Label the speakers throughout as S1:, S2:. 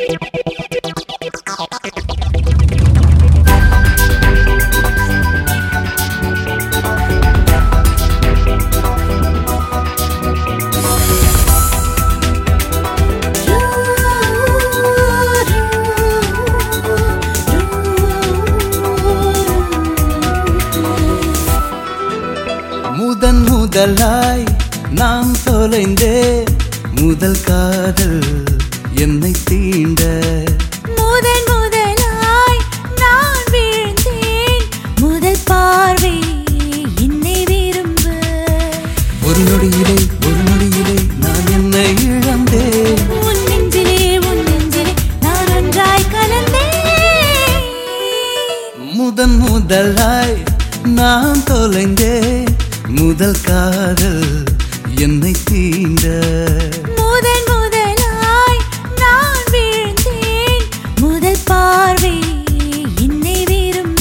S1: முதன் முதலாய் நாம் தொலைந்தே முதல் காதல் என்னை தீண்ட
S2: முதன் முதலாய் நான் வீழ்ந்தேன் முதல் பார்வை என்னை விரும்ப
S1: ஒரு நொடியிலே ஒரு நொடியிலே நான் என்னை இழந்தேன்
S2: உன் நெஞ்சிலே உன் நெஞ்சிலே நான் ஒன்றாய் கலந்தேன்
S1: முதன் முதலாய் நான் தொலைந்தே முதல் காதல் என்னை தீண்ட
S2: முதன் முதலாய் நான் வீழ்ந்தேன் முதல் பார்வை என்னை விரும்ப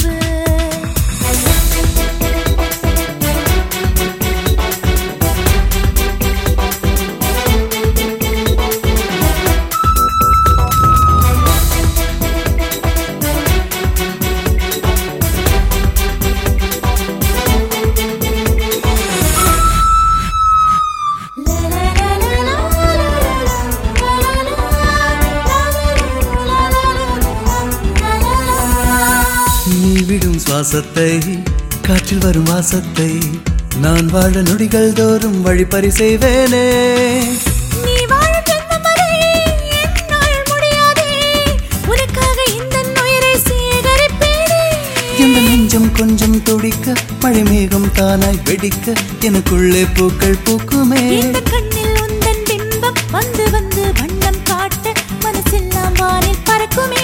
S1: நீ விடும் சுவாசத்தை காற்றில் வரும் வாசத்தை நான் வாழ நொடிகள் தோறும் வழிப்பறி செய்வேனே
S2: நீ வாழும் ஜென்மம் வரை என்னால் முடியாதே. உனக்காக இந்த உயிரை சேகரிப்பேனே.
S1: எந்த நெஞ்சம் கொஞ்சம் துடிக்க மழை மேகம் தானாய் வெடிக்க எனக்குள்ளே பூக்கள் பூக்குமே
S2: இந்த கண்ணில் உந்தன் பிம்பம் வந்து வந்து வண்ணம் காட்ட மனசெல்லாம் வானில் பறக்குமே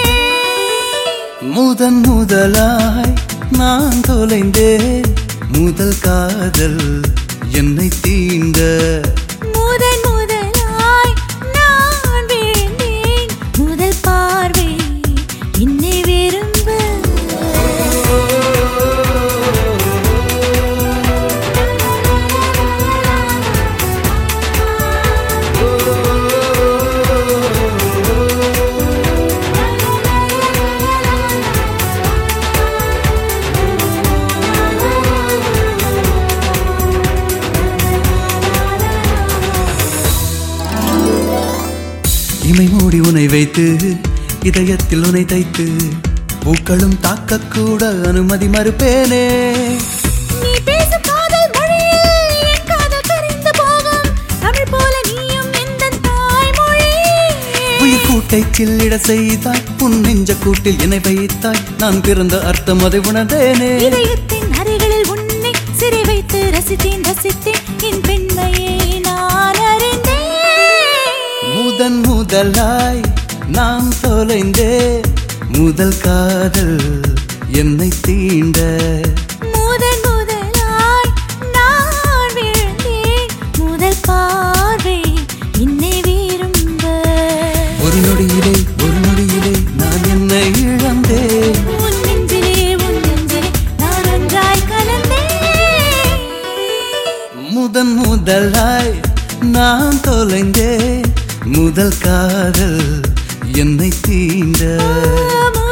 S1: முதன் முதலாய் நான் தொலைந்தேன் முதல் காதல் என்னை தீண்ட
S2: முதன் முதலாய் நான் வீழ்ந்தேன் முதல் பார்வை என்னை விரும்ப
S1: இமை மூடி உனை வைத்து இதயத்தில் உனை தைத்து பூக்களும் தாக்கக்கூட அனுமதி மறுப்பேனே
S2: நீ பேசும் காதல் மொழியில் என் காதல் கரைந்து போகும் தமிழ் போல நீயும் எந்தன் தாய்மொழி
S1: உயிர் கூட்டை கிள்ளிட செய்தாய் உன் நெஞ்ச கூட்டில் என்னை வைத்தாய் நான் பிறந்த அர்த்தம் அதை உணர்ந்தேனே
S2: இதயத்தின் அறைகளில் உன்னை சிறை வைத்து ரசித்தேன் ரசித்தேன் என் பெண்மையை நான் அறிந்தேன்
S1: முதன் முதலாய் நாம் தொலைந்தே முதல் காதல் என்னை தீண்ட
S2: முதன் முதலாய் நான் வீழ்ந்தேன் முதல் பார்வை என்னை விரும்ப
S1: ஒரு நொடியிலே ஒரு நொடியிலே நான் என்னை இழந்தேன்
S2: உன் நெஞ்சிலே உன் நெஞ்சிலே நான் ஒன்றாய் கலந்தேன்
S1: முதன் முதலாய் நான் தொலைந்தே முதல் காதல் என்னை தீண்ட
S2: முதன்